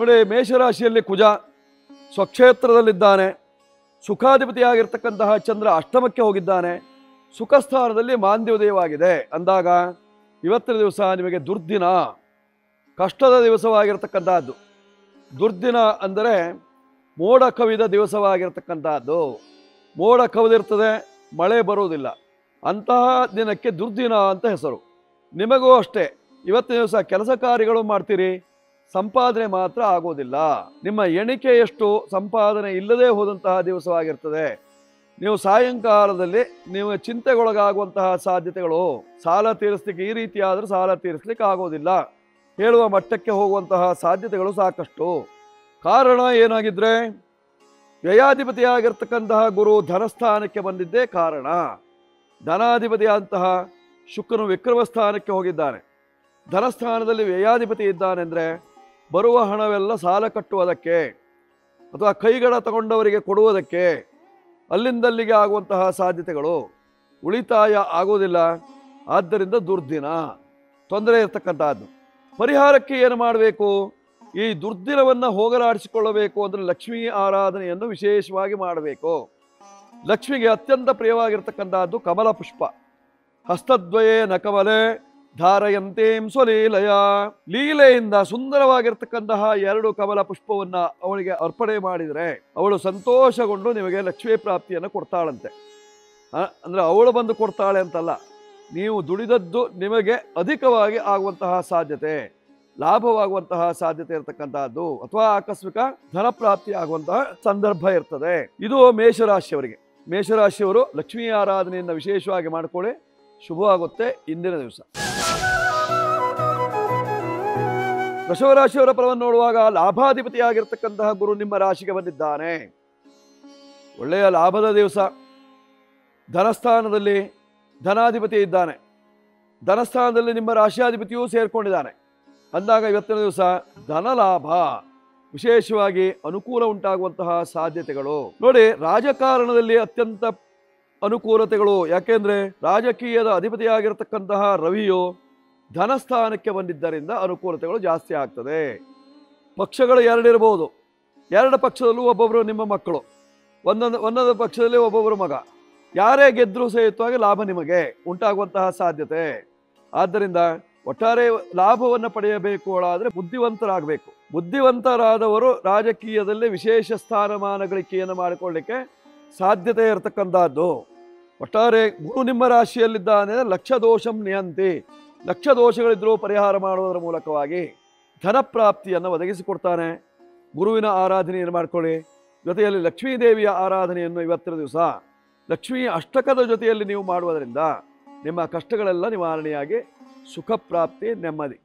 ನೋಡಿ ಮೇಷರಾಶಿಯಲ್ಲಿ ಕುಜ ಸ್ವಕ್ಷೇತ್ರದಲ್ಲಿದ್ದಾನೆ ಸುಖಾಧಿಪತಿಯಾಗಿರ್ತಕ್ಕಂತಹ ಚಂದ್ರ ಅಷ್ಟಮಕ್ಕೆ ಹೋಗಿದ್ದಾನೆ ಸುಖ ಸ್ಥಾನದಲ್ಲಿ ಮಾಂದ್ಯೋದಯವಾಗಿದೆ ಅಂದಾಗ ಇವತ್ತಿನ ದಿವಸ ನಿಮಗೆ ದುರ್ದಿನ ಕಷ್ಟದ ದಿವಸವಾಗಿರ್ತಕ್ಕಂತಹದ್ದು ದುರ್ದಿನ ಅಂದರೆ ಮೋಡ ಕವಿದ ದಿವಸವಾಗಿರ್ತಕ್ಕಂತಹದ್ದು ಮೋಡ ಕವಿದಿರ್ತದೆ ಮಳೆ ಬರುವುದಿಲ್ಲ ಅಂತಹ ದಿನಕ್ಕೆ ದುರ್ದಿನ ಅಂತ ಹೆಸರು ನಿಮಗೂ ಅಷ್ಟೇ ಇವತ್ತಿನ ದಿವಸ ಕೆಲಸ ಕಾರ್ಯಗಳು ಮಾಡ್ತೀರಿ ಸಂಪಾದನೆ ಮಾತ್ರ ಆಗೋದಿಲ್ಲ ನಿಮ್ಮ ಎಣಿಕೆ ಎಷ್ಟು ಸಂಪಾದನೆ ಇಲ್ಲದೆ ಹೋದಂತಹ ದಿವಸವಾಗಿರ್ತದೆ ನೀವು ಸಾಯಂಕಾಲದಲ್ಲಿ ನೀವು ಚಿಂತೆಗೊಳಗಾಗುವಂತಹ ಸಾಧ್ಯತೆಗಳು ಸಾಲ ತೀರಿಸ್ಲಿಕ್ಕೆ ಈ ರೀತಿ ಆದ್ರೆ ಸಾಲ ತೀರಿಸ್ಲಿಕ್ಕೆ ಆಗೋದಿಲ್ಲ ಹೇಳುವ ಮಟ್ಟಕ್ಕೆ ಹೋಗುವಂತಹ ಸಾಧ್ಯತೆಗಳು ಸಾಕಷ್ಟು ಕಾರಣ ಏನಾಗಿದ್ರೆ ವ್ಯಯಾಧಿಪತಿಯಾಗಿರ್ತಕ್ಕಂತಹ ಗುರು ಧನಸ್ಥಾನಕ್ಕೆ ಬಂದಿದ್ದೇ ಕಾರಣ ಧನಾಧಿಪತಿಯಾದಂತಹ ಶುಕ್ರನು ವಿಕ್ರಮ ಸ್ಥಾನಕ್ಕೆ ಹೋಗಿದ್ದಾನೆ ಧನಸ್ಥಾನದಲ್ಲಿ ವ್ಯಯಾಧಿಪತಿ ಇದ್ದಾನೆ ಅಂದರೆ ಬರುವ ಹಣವೆಲ್ಲ ಸಾಲ ಕಟ್ಟುವುದಕ್ಕೆ ಅಥವಾ ಕೈಗಡ ತಗೊಂಡವರಿಗೆ ಕೊಡುವುದಕ್ಕೆ ಅಲ್ಲಿಂದಲ್ಲಿಗೆ ಆಗುವಂತಹ ಸಾಧ್ಯತೆಗಳು ಉಳಿತಾಯ ಆಗೋದಿಲ್ಲ ಆದ್ದರಿಂದ ದುರ್ದಿನ ತೊಂದರೆ ಇರತಕ್ಕಂತಹದ್ದು ಪರಿಹಾರಕ್ಕೆ ಏನು ಮಾಡಬೇಕು ಈ ದುರ್ದಿನವನ್ನು ಹೋಗಲಾಡಿಸಿಕೊಳ್ಳಬೇಕು ಅಂದರೆ ಲಕ್ಷ್ಮೀ ಆರಾಧನೆಯನ್ನು ವಿಶೇಷವಾಗಿ ಮಾಡಬೇಕು ಲಕ್ಷ್ಮಿಗೆ ಅತ್ಯಂತ ಪ್ರಿಯವಾಗಿರ್ತಕ್ಕಂತಹದ್ದು ಕಮಲ ಪುಷ್ಪ ಹಸ್ತದ್ವಯೇ ನಕಮಲೆ ಧಾರಯಂತೇಂ ಸ್ವಲೀಲಯ ಲೀಲೆಯಿಂದ ಸುಂದರವಾಗಿರ್ತಕ್ಕಂತಹ ಎರಡು ಕಮಲ ಪುಷ್ಪವನ್ನ ಅವಳಿಗೆ ಅರ್ಪಣೆ ಮಾಡಿದರೆ ಅವಳು ಸಂತೋಷಗೊಂಡು ನಿಮಗೆ ಲಕ್ಷ್ಮೀ ಪ್ರಾಪ್ತಿಯನ್ನು ಕೊಡ್ತಾಳಂತೆ ಆ, ಅಂದ್ರೆ ಅವಳು ಬಂದು ಕೊಡ್ತಾಳೆ ಅಂತಲ್ಲ ನೀವು ದುಡಿದದ್ದು ನಿಮಗೆ ಅಧಿಕವಾಗಿ ಆಗುವಂತಹ ಸಾಧ್ಯತೆ ಲಾಭವಾಗುವಂತಹ ಸಾಧ್ಯತೆ ಇರತಕ್ಕಂತಹದ್ದು ಅಥವಾ ಆಕಸ್ಮಿಕ ಧನ ಪ್ರಾಪ್ತಿ ಆಗುವಂತಹ ಸಂದರ್ಭ ಇರ್ತದೆ ಇದು ಮೇಷರಾಶಿಯವರಿಗೆ ಮೇಷರಾಶಿಯವರು ಲಕ್ಷ್ಮೀ ಆರಾಧನೆಯನ್ನು ವಿಶೇಷವಾಗಿ ಮಾಡಿಕೊಳ್ಳಿ ಶುಭವಾಗುತ್ತೆ ಇಂದಿನ ದಿವಸ ವೃಷಭರಾಶಿಯವರ ಫಲವನ್ನು ನೋಡುವಾಗ ಲಾಭಾಧಿಪತಿಯಾಗಿರ್ತಕ್ಕಂತಹ ಗುರು ನಿಮ್ಮ ರಾಶಿಗೆ ಬಂದಿದ್ದಾನೆ ಒಳ್ಳೆಯ ಲಾಭದ ದಿವಸ ಧನಸ್ಥಾನದಲ್ಲಿ ಧನಾಧಿಪತಿ ಇದ್ದಾನೆ ಧನಸ್ಥಾನದಲ್ಲಿ ನಿಮ್ಮ ರಾಶಿಯಾಧಿಪತಿಯೂ ಸೇರ್ಕೊಂಡಿದ್ದಾನೆ ಅಂದಾಗ ಇವತ್ತಿನ ದಿವಸ ಧನ ಲಾಭ ವಿಶೇಷವಾಗಿ ಅನುಕೂಲ ಉಂಟಾಗುವಂತಹ ಸಾಧ್ಯತೆಗಳು ನೋಡಿ ರಾಜಕಾರಣದಲ್ಲಿ ಅತ್ಯಂತ ಅನುಕೂಲತೆಗಳು ಯಾಕೆಂದ್ರೆ ರಾಜಕೀಯದ ಅಧಿಪತಿಯಾಗಿರ್ತಕ್ಕಂತಹ ರವಿಯು ಧನಸ್ಥಾನಕ್ಕೆ ಬಂದಿದ್ದರಿಂದ ಅನುಕೂಲತೆಗಳು ಜಾಸ್ತಿ ಆಗ್ತದೆ ಪಕ್ಷಗಳು ಎರಡಿರಬಹುದು ಎರಡು ಪಕ್ಷದಲ್ಲೂ ಒಬ್ಬೊಬ್ಬರು ನಿಮ್ಮ ಮಕ್ಕಳು ಒಂದೊಂದು ಒಂದೊಂದು ಪಕ್ಷದಲ್ಲಿ ಒಬ್ಬೊಬ್ಬರು ಮಗ ಯಾರೇ ಗೆದ್ರೂ ಸಹಿತವಾಗಿ ಲಾಭ ನಿಮಗೆ ಉಂಟಾಗುವಂತಹ ಸಾಧ್ಯತೆ ಆದ್ದರಿಂದ ಒಟ್ಟಾರೆ ಲಾಭವನ್ನು ಪಡೆಯಬೇಕು ಆದರೆ ಬುದ್ಧಿವಂತರಾಗಬೇಕು ಬುದ್ಧಿವಂತರಾದವರು ರಾಜಕೀಯದಲ್ಲಿ ವಿಶೇಷ ಸ್ಥಾನಮಾನ ಗಳಿಕೆಯನ್ನು ಮಾಡಿಕೊಳ್ಳಿಕ್ಕೆ ಸಾಧ್ಯತೆ ಇರತಕ್ಕಂಥದ್ದು ಒಟ್ಟಾರೆ ಗುರು ನಿಮ್ಮ ರಾಶಿಯಲ್ಲಿದ್ದಾನೆ ಲಕ್ಷ ದೋಷಂ ನಿಯಂತಿ ಲಕ್ಷ ದೋಷಗಳಿದ್ರೂ ಪರಿಹಾರ ಮಾಡುವುದರ ಮೂಲಕವಾಗಿ ಧನ ಪ್ರಾಪ್ತಿಯನ್ನು ಒದಗಿಸಿಕೊಡ್ತಾನೆ ಗುರುವಿನ ಆರಾಧನೆಯನ್ನು ಮಾಡ್ಕೊಳ್ಳಿ ಜೊತೆಯಲ್ಲಿ ಲಕ್ಷ್ಮೀ ದೇವಿಯ ಆರಾಧನೆಯನ್ನು ಇವತ್ತಿನ ದಿವಸ ಲಕ್ಷ್ಮೀ ಅಷ್ಟಕದ ಜೊತೆಯಲ್ಲಿ ನೀವು ಮಾಡುವುದರಿಂದ ನಿಮ್ಮ ಕಷ್ಟಗಳೆಲ್ಲ ನಿವಾರಣೆಯಾಗಿ ಸುಖ ಪ್ರಾಪ್ತಿ ನೆಮ್ಮದಿ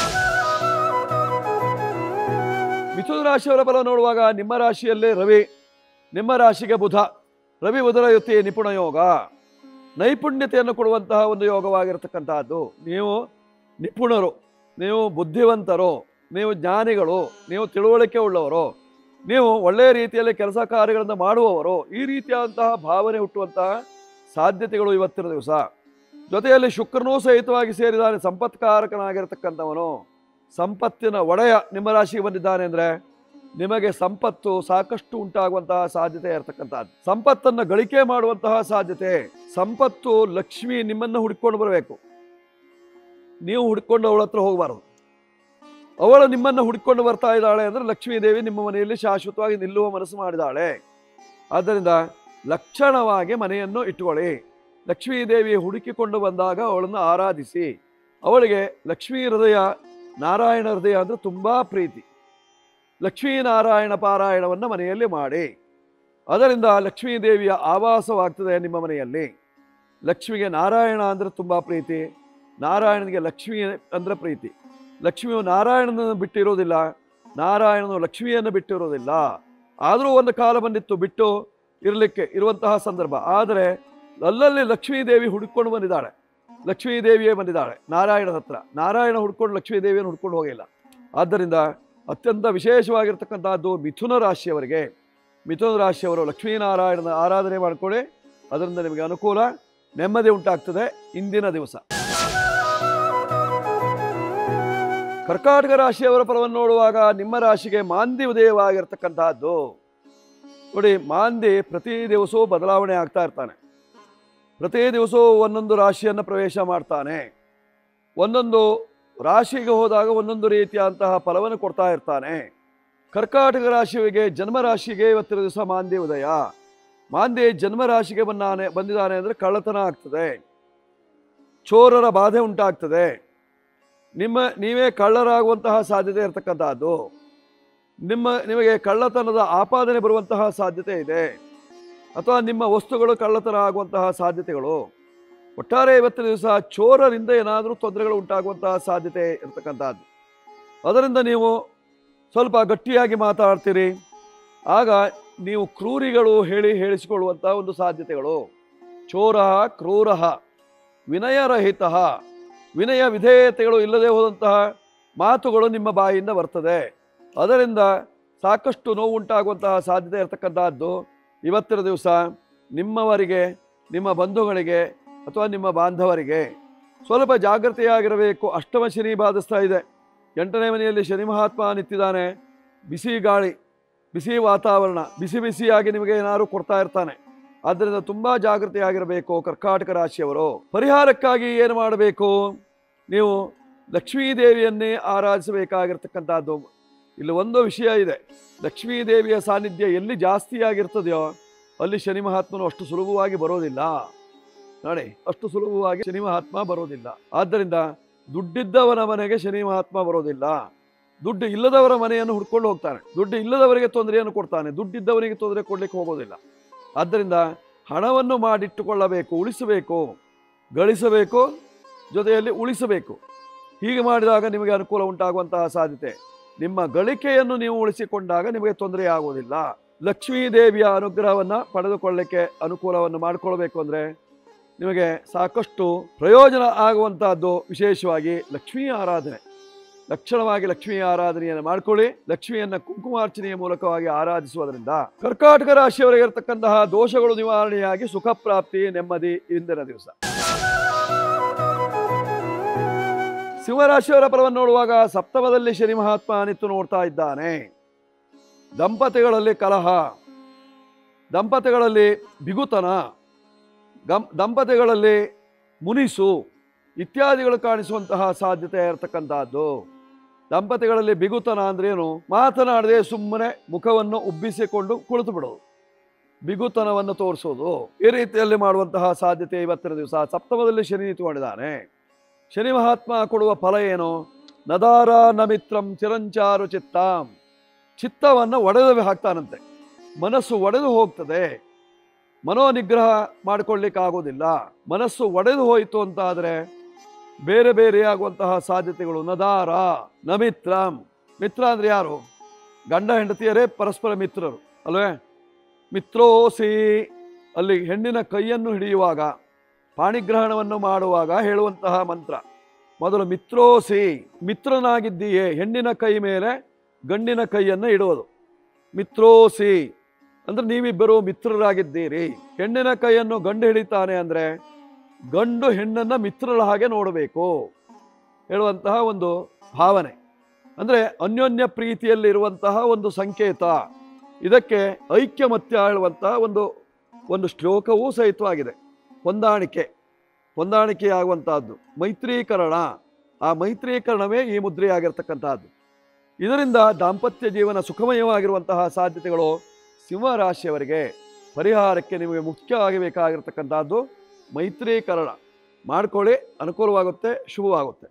ಮಿಥುನ ರಾಶಿಯವರ ಫಲ ನೋಡುವಾಗ ನಿಮ್ಮ ರಾಶಿಯಲ್ಲೇ ರವಿ ನಿಮ್ಮ ರಾಶಿಗೆ ಬುಧ ರವಿ ಬುಧರ ಜೊತೆ ನಿಪುಣ ಯೋಗ ನೈಪುಣ್ಯತೆಯನ್ನು ಕೊಡುವಂತಹ ಒಂದು ಯೋಗವಾಗಿರ್ತಕ್ಕಂತಹದ್ದು ನೀವು ನಿಪುಣರು ನೀವು ಬುದ್ಧಿವಂತರು ನೀವು ಜ್ಞಾನಿಗಳು ನೀವು ತಿಳುವಳಿಕೆ ಉಳ್ಳವರು ನೀವು ಒಳ್ಳೆಯ ರೀತಿಯಲ್ಲಿ ಕೆಲಸ ಕಾರ್ಯಗಳನ್ನು ಮಾಡುವವರು ಈ ರೀತಿಯಾದಂತಹ ಭಾವನೆ ಹುಟ್ಟುವಂತಹ ಸಾಧ್ಯತೆಗಳು ಇವತ್ತಿನ ದಿವಸ ಜೊತೆಯಲ್ಲಿ ಶುಕ್ರನೂ ಸಹಿತವಾಗಿ ಸೇರಿದ್ದಾನೆ ಸಂಪತ್ಕಾರಕನಾಗಿರ್ತಕ್ಕಂಥವನು ಸಂಪತ್ತಿನ ಒಡೆಯ ನಿಮ್ಮ ರಾಶಿಗೆ ಬಂದಿದ್ದಾನೆ ಅಂದರೆ ನಿಮಗೆ ಸಂಪತ್ತು ಸಾಕಷ್ಟು ಉಂಟಾಗುವಂತಹ ಸಾಧ್ಯತೆ ಇರತಕ್ಕಂಥದ್ದು ಸಂಪತ್ತನ್ನು ಗಳಿಕೆ ಮಾಡುವಂತಹ ಸಾಧ್ಯತೆ ಸಂಪತ್ತು ಲಕ್ಷ್ಮಿ ನಿಮ್ಮನ್ನು ಹುಡ್ಕೊಂಡು ಬರಬೇಕು ನೀವು ಹುಡ್ಕೊಂಡು ಅವಳ ಹತ್ರ ಹೋಗಬಾರದು ಅವಳು ನಿಮ್ಮನ್ನು ಹುಡ್ಕೊಂಡು ಬರ್ತಾ ಇದ್ದಾಳೆ ಅಂದರೆ ಲಕ್ಷ್ಮೀ ದೇವಿ ನಿಮ್ಮ ಮನೆಯಲ್ಲಿ ಶಾಶ್ವತವಾಗಿ ನಿಲ್ಲುವ ಮನಸ್ಸು ಮಾಡಿದಾಳೆ ಆದ್ದರಿಂದ ಲಕ್ಷಣವಾಗಿ ಮನೆಯನ್ನು ಇಟ್ಟುಕೊಳ್ಳಿ ಲಕ್ಷ್ಮೀ ದೇವಿ ಹುಡುಕಿಕೊಂಡು ಬಂದಾಗ ಅವಳನ್ನು ಆರಾಧಿಸಿ ಅವಳಿಗೆ ಲಕ್ಷ್ಮೀ ಹೃದಯ ನಾರಾಯಣ ಹೃದಯ ಅಂದರೆ ತುಂಬ ಪ್ರೀತಿ ಲಕ್ಷ್ಮೀನಾರಾಯಣ ಪಾರಾಯಣವನ್ನು ಮನೆಯಲ್ಲಿ ಮಾಡಿ ಅದರಿಂದ ಲಕ್ಷ್ಮೀ ದೇವಿಯ ಆವಾಸವಾಗ್ತದೆ ನಿಮ್ಮ ಮನೆಯಲ್ಲಿ ಲಕ್ಷ್ಮಿಗೆ ನಾರಾಯಣ ಅಂದರೆ ತುಂಬ ಪ್ರೀತಿ ನಾರಾಯಣನಿಗೆ ಲಕ್ಷ್ಮಿ ಅಂದರೆ ಪ್ರೀತಿ ಲಕ್ಷ್ಮಿಯು ನಾರಾಯಣನನ್ನು ಬಿಟ್ಟಿರೋದಿಲ್ಲ ನಾರಾಯಣನು ಲಕ್ಷ್ಮಿಯನ್ನು ಬಿಟ್ಟಿರೋದಿಲ್ಲ ಆದರೂ ಒಂದು ಕಾಲ ಬಂದಿತ್ತು ಬಿಟ್ಟು ಇರಲಿಕ್ಕೆ ಇರುವಂತಹ ಸಂದರ್ಭ ಆದರೆ ಅಲ್ಲಲ್ಲಿ ಲಕ್ಷ್ಮೀ ದೇವಿ ಹುಡುಕೊಂಡು ಬಂದಿದ್ದಾಳೆ ಲಕ್ಷ್ಮೀ ದೇವಿಯೇ ಬಂದಿದ್ದಾಳೆ ನಾರಾಯಣನ ಹತ್ರ ನಾರಾಯಣ ಹುಡ್ಕೊಂಡು ಲಕ್ಷ್ಮೀ ದೇವಿಯನ್ನು ಹುಡ್ಕೊಂಡು ಹೋಗಿಲ್ಲ ಆದ್ದರಿಂದ ಅತ್ಯಂತ ವಿಶೇಷವಾಗಿರ್ತಕ್ಕಂಥದ್ದು ಮಿಥುನ ರಾಶಿಯವರಿಗೆ ಮಿಥುನ ರಾಶಿಯವರು ಲಕ್ಷ್ಮೀನಾರಾಯಣನ ಆರಾಧನೆ ಮಾಡಿಕೊಳ್ಳಿ ಅದರಿಂದ ನಿಮಗೆ ಅನುಕೂಲ ನೆಮ್ಮದಿ ಉಂಟಾಗ್ತದೆ ಇಂದಿನ ದಿವಸ ಕರ್ಕಾಟಕ ರಾಶಿಯವರ ಫಲವನ್ನು ನೋಡುವಾಗ ನಿಮ್ಮ ರಾಶಿಗೆ ಮಾಂದಿ ಉದಯವಾಗಿರ್ತಕ್ಕಂತಹದ್ದು ನೋಡಿ ಮಾಂದಿ ಪ್ರತಿ ದಿವಸವೂ ಬದಲಾವಣೆ ಆಗ್ತಾ ಇರ್ತಾನೆ ಪ್ರತಿ ದಿವಸವೂ ಒಂದೊಂದು ರಾಶಿಯನ್ನು ಪ್ರವೇಶ ಮಾಡ್ತಾನೆ ಒಂದೊಂದು ರಾಶಿಗೆ ಹೋದಾಗ ಒಂದೊಂದು ರೀತಿಯಾದಂತಹ ಫಲವನ್ನು ಕೊಡ್ತಾ ಇರ್ತಾನೆ ಕರ್ಕಾಟಕ ರಾಶಿಯವರಿಗೆ ಜನ್ಮ ರಾಶಿಗೆ ಇವತ್ತಿನ ದಿವಸ ಮಾಂದಿ ಉದಯ ಮಾಂದಿ ಜನ್ಮ ರಾಶಿಗೆ ಬಂದಾನೆ ಬಂದಿದ್ದಾನೆ ಅಂದರೆ ಕಳ್ಳತನ ಆಗ್ತದೆ ಚೋರರ ಬಾಧೆ ಉಂಟಾಗ್ತದೆ ನಿಮ್ಮ ನೀವೇ ಕಳ್ಳರಾಗುವಂತಹ ಸಾಧ್ಯತೆ ಇರತಕ್ಕಂತಹದ್ದು ನಿಮ್ಮ ನಿಮಗೆ ಕಳ್ಳತನದ ಆಪಾದನೆ ಬರುವಂತಹ ಸಾಧ್ಯತೆ ಇದೆ ಅಥವಾ ನಿಮ್ಮ ವಸ್ತುಗಳು ಕಳ್ಳತನ ಆಗುವಂತಹ ಸಾಧ್ಯತೆಗಳು ಒಟ್ಟಾರೆ ಇವತ್ತಿನ ದಿವಸ ಚೋರರಿಂದ ಏನಾದರೂ ತೊಂದರೆಗಳು ಉಂಟಾಗುವಂತಹ ಸಾಧ್ಯತೆ ಇರತಕ್ಕಂಥದ್ದು ಅದರಿಂದ ನೀವು ಸ್ವಲ್ಪ ಗಟ್ಟಿಯಾಗಿ ಮಾತಾಡ್ತೀರಿ ಆಗ ನೀವು ಕ್ರೂರಿಗಳು ಹೇಳಿ ಹೇಳಿಸಿಕೊಳ್ಳುವಂತಹ ಒಂದು ಸಾಧ್ಯತೆಗಳು ಚೋರ ಕ್ರೂರ ವಿನಯರಹಿತ ವಿನಯ ವಿಧೇಯತೆಗಳು ಇಲ್ಲದೆ ಹೋದಂತಹ ಮಾತುಗಳು ನಿಮ್ಮ ಬಾಯಿಯಿಂದ ಬರ್ತದೆ ಅದರಿಂದ ಸಾಕಷ್ಟು ನೋವು ಉಂಟಾಗುವಂತಹ ಸಾಧ್ಯತೆ ಇರತಕ್ಕಂತಹದ್ದು ಇವತ್ತಿನ ದಿವಸ ನಿಮ್ಮವರಿಗೆ ನಿಮ್ಮ ಬಂಧುಗಳಿಗೆ ಅಥವಾ ನಿಮ್ಮ ಬಾಂಧವರಿಗೆ ಸ್ವಲ್ಪ ಜಾಗೃತೆಯಾಗಿರಬೇಕು ಅಷ್ಟಮ ಶನಿ ಬಾಧಿಸ್ತಾ ಇದೆ ಎಂಟನೇ ಮನೆಯಲ್ಲಿ ಶನಿ ಮಹಾತ್ಮ ನಿಂತಿದ್ದಾನೆ ಬಿಸಿ ಗಾಳಿ ಬಿಸಿ ವಾತಾವರಣ ಬಿಸಿ ಬಿಸಿಯಾಗಿ ನಿಮಗೆ ಏನಾದ್ರು ಕೊಡ್ತಾ ಇರ್ತಾನೆ ಆದ್ದರಿಂದ ತುಂಬ ಜಾಗೃತೆಯಾಗಿರಬೇಕು ಕರ್ಕಾಟಕ ರಾಶಿಯವರು ಪರಿಹಾರಕ್ಕಾಗಿ ಏನು ಮಾಡಬೇಕು ನೀವು ಲಕ್ಷ್ಮೀ ದೇವಿಯನ್ನೇ ಆರಾಧಿಸಬೇಕಾಗಿರ್ತಕ್ಕಂಥದ್ದು ಇಲ್ಲಿ ಒಂದು ವಿಷಯ ಇದೆ ಲಕ್ಷ್ಮೀ ದೇವಿಯ ಸಾನ್ನಿಧ್ಯ ಎಲ್ಲಿ ಜಾಸ್ತಿಯಾಗಿರ್ತದೆಯೋ ಅಲ್ಲಿ ಶನಿ ಮಹಾತ್ಮನು ಅಷ್ಟು ಸುಲಭವಾಗಿ ಬರೋದಿಲ್ಲ ನೋಡಿ ಅಷ್ಟು ಸುಲಭವಾಗಿ ಶನಿ ಮಹಾತ್ಮ ಬರೋದಿಲ್ಲ ಆದ್ದರಿಂದ ದುಡ್ಡಿದ್ದವನ ಮನೆಗೆ ಶನಿ ಮಹಾತ್ಮ ಬರೋದಿಲ್ಲ ದುಡ್ಡು ಇಲ್ಲದವರ ಮನೆಯನ್ನು ಹುಡ್ಕೊಂಡು ಹೋಗ್ತಾನೆ ದುಡ್ಡು ಇಲ್ಲದವರಿಗೆ ತೊಂದರೆಯನ್ನು ಕೊಡ್ತಾನೆ ದುಡ್ಡಿದ್ದವನಿಗೆ ತೊಂದರೆ ಕೊಡ್ಲಿಕ್ಕೆ ಹೋಗೋದಿಲ್ಲ ಆದ್ದರಿಂದ ಹಣವನ್ನು ಮಾಡಿಟ್ಟುಕೊಳ್ಳಬೇಕು ಉಳಿಸಬೇಕು ಗಳಿಸಬೇಕು ಜೊತೆಯಲ್ಲಿ ಉಳಿಸಬೇಕು ಹೀಗೆ ಮಾಡಿದಾಗ ನಿಮಗೆ ಅನುಕೂಲ ಉಂಟಾಗುವಂತಹ ಸಾಧ್ಯತೆ ನಿಮ್ಮ ಗಳಿಕೆಯನ್ನು ನೀವು ಉಳಿಸಿಕೊಂಡಾಗ ನಿಮಗೆ ತೊಂದರೆ ಆಗುವುದಿಲ್ಲ ಲಕ್ಷ್ಮೀ ದೇವಿಯ ಅನುಗ್ರಹವನ್ನು ಪಡೆದುಕೊಳ್ಳಲಿಕ್ಕೆ ಅನುಕೂಲವನ್ನು ಮಾಡಿಕೊಳ್ಬೇಕು ಅಂದರೆ ನಿಮಗೆ ಸಾಕಷ್ಟು ಪ್ರಯೋಜನ ಆಗುವಂತಹದ್ದು ವಿಶೇಷವಾಗಿ ಲಕ್ಷ್ಮೀ ಆರಾಧನೆ ಲಕ್ಷಣವಾಗಿ ಲಕ್ಷ್ಮೀ ಆರಾಧನೆಯನ್ನು ಮಾಡಿಕೊಳ್ಳಿ ಲಕ್ಷ್ಮಿಯನ್ನ ಕುಂಕುಮಾರ್ಚನೆಯ ಮೂಲಕವಾಗಿ ಆರಾಧಿಸುವುದರಿಂದ ಕರ್ಕಾಟಕ ರಾಶಿಯವರಿಗೆ ಇರತಕ್ಕಂತಹ ದೋಷಗಳು ನಿವಾರಣೆಯಾಗಿ ಸುಖ ಪ್ರಾಪ್ತಿ ನೆಮ್ಮದಿ ಇಂದಿನ ದಿವಸ ಸಿಂಹರಾಶಿಯವರ ಫಲವನ್ನು ನೋಡುವಾಗ ಸಪ್ತಮದಲ್ಲಿ ಶನಿ ಮಹಾತ್ಮ ನಿಂತು ನೋಡ್ತಾ ಇದ್ದಾನೆ ದಂಪತಿಗಳಲ್ಲಿ ಕಲಹ ದಂಪತಿಗಳಲ್ಲಿ ಬಿಗುತನ ಗಂ ದಂಪತಿಗಳಲ್ಲಿ ಮುನಿಸು ಇತ್ಯಾದಿಗಳು ಕಾಣಿಸುವಂತಹ ಸಾಧ್ಯತೆ ಇರತಕ್ಕಂತಹದ್ದು ದಂಪತಿಗಳಲ್ಲಿ ಬಿಗುತನ ಅಂದ್ರೆ ಏನು ಮಾತನಾಡದೆ ಸುಮ್ಮನೆ ಮುಖವನ್ನು ಉಬ್ಬಿಸಿಕೊಂಡು ಕುಳಿತು ಬಿಡೋದು ಬಿಗುತನವನ್ನು ತೋರಿಸೋದು ಈ ರೀತಿಯಲ್ಲಿ ಮಾಡುವಂತಹ ಸಾಧ್ಯತೆ ಇವತ್ತಿನ ದಿವಸ ಸಪ್ತಮದಲ್ಲಿ ಶನಿ ನಿಂತುಕೊಂಡಿದ್ದಾನೆ ಶನಿ ಮಹಾತ್ಮ ಕೊಡುವ ಫಲ ಏನು ನದಾರ ನಮಿತ್ರಂ ಚಿರಂಚಾರು ಚಿತ್ತಾಂ ಚಿತ್ತವನ್ನು ಒಡೆದು ಹಾಕ್ತಾನಂತೆ ಮನಸ್ಸು ಒಡೆದು ಹೋಗ್ತದೆ ಮನೋನಿಗ್ರಹ ಮಾಡಿಕೊಳ್ಳಿಕ್ಕೆ ಆಗೋದಿಲ್ಲ ಮನಸ್ಸು ಒಡೆದು ಹೋಯಿತು ಅಂತ ಆದರೆ ಬೇರೆ ಬೇರೆ ಆಗುವಂತಹ ಸಾಧ್ಯತೆಗಳು ನದಾರ ನಮಿತ್ರಂ ಮಿತ್ರ ಅಂದ್ರೆ ಯಾರು ಗಂಡ ಹೆಂಡತಿಯರೇ ಪರಸ್ಪರ ಮಿತ್ರರು ಅಲ್ವೇ ಮಿತ್ರೋಸಿ ಅಲ್ಲಿ ಹೆಣ್ಣಿನ ಕೈಯನ್ನು ಹಿಡಿಯುವಾಗ ಪಾಣಿಗ್ರಹಣವನ್ನು ಮಾಡುವಾಗ ಹೇಳುವಂತಹ ಮಂತ್ರ ಮೊದಲು ಮಿತ್ರೋಸಿ ಮಿತ್ರನಾಗಿದ್ದೀಯೇ ಹೆಣ್ಣಿನ ಕೈ ಮೇಲೆ ಗಂಡಿನ ಕೈಯನ್ನು ಇಡುವುದು ಮಿತ್ರೋಸಿ ಅಂದ್ರೆ ನೀವಿಬ್ಬರು ಮಿತ್ರರಾಗಿದ್ದೀರಿ ಹೆಣ್ಣಿನ ಕೈಯನ್ನು ಗಂಡು ಹಿಡಿತಾನೆ ಅಂದ್ರೆ ಗಂಡು ಹೆಣ್ಣನ್ನ ಮಿತ್ರರ ಹಾಗೆ ನೋಡಬೇಕು ಹೇಳುವಂತಹ ಒಂದು ಭಾವನೆ ಅಂದ್ರೆ ಅನ್ಯೋನ್ಯ ಪ್ರೀತಿಯಲ್ಲಿರುವಂತಹ ಒಂದು ಸಂಕೇತ ಇದಕ್ಕೆ ಐಕ್ಯಮತ್ಯ ಹೇಳುವಂತಹ ಒಂದು ಒಂದು ಶ್ಲೋಕವೂ ಸಹಿತವಾಗಿದೆ ಹೊಂದಾಣಿಕೆ ಹೊಂದಾಣಿಕೆಯಾಗುವಂತಹದ್ದು ಮೈತ್ರೀಕರಣ ಆ ಮೈತ್ರೀಕರಣವೇ ಈ ಮುದ್ರೆಯಾಗಿರ್ತಕ್ಕಂತಹದ್ದು ಇದರಿಂದ ದಾಂಪತ್ಯ ಜೀವನ ಸುಖಮಯವಾಗಿರುವಂತಹ ಸಾಧ್ಯತೆಗಳು ಸಿಂಹರಾಶಿಯವರಿಗೆ ಪರಿಹಾರಕ್ಕೆ ನಿಮಗೆ ಮುಖ್ಯವಾಗಿ ಬೇಕಾಗಿರ್ತಕ್ಕಂಥದ್ದು ಮೈತ್ರೀಕರಣ ಮಾಡ್ಕೊಳ್ಳಿ ಅನುಕೂಲವಾಗುತ್ತೆ ಶುಭವಾಗುತ್ತೆ